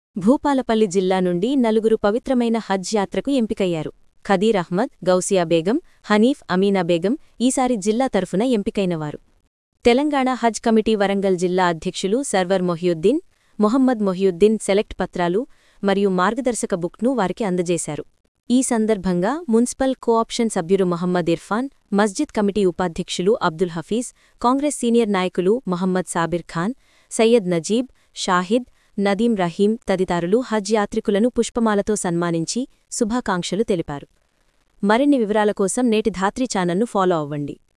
భూపాలపల్లి జిల్లా నుండి నలుగురు పవిత్రమైన హజ్ యాత్రకు ఎంపికయ్యారు ఖదీర్ అహ్మద్ గౌసియా బేగం హనీఫ్ అమీనా బేగం ఈసారి జిల్లా తరఫున ఎంపికైనవారు తెలంగాణ హజ్ కమిటీ వరంగల్ జిల్లా అధ్యక్షులు సర్వర్ మొహియుద్దీన్ మొహమ్మద్ మొహియుద్దీన్ సెలెక్ట్ పత్రాలు మరియు మార్గదర్శక బుక్ను వారికి అందజేశారు ఈ సందర్భంగా మున్సిపల్ కోఆప్షన్ సభ్యులు మహమ్మద్ ఇర్ఫాన్ మస్జిద్ కమిటీ ఉపాధ్యక్షులు అబ్దుల్ హఫీజ్ కాంగ్రెస్ సీనియర్ నాయకులు మహమ్మద్ సాబిర్ ఖాన్ సయ్యద్ నజీబ్ షాహిద్ నదీం రహీం తదితరులు హజ్ యాత్రికులను పుష్పమాలతో సన్మానించి శుభాకాంక్షలు తెలిపారు మరిన్ని వివరాల కోసం నేటి ధాత్రి ఛానల్ను ఫాలో అవ్వండి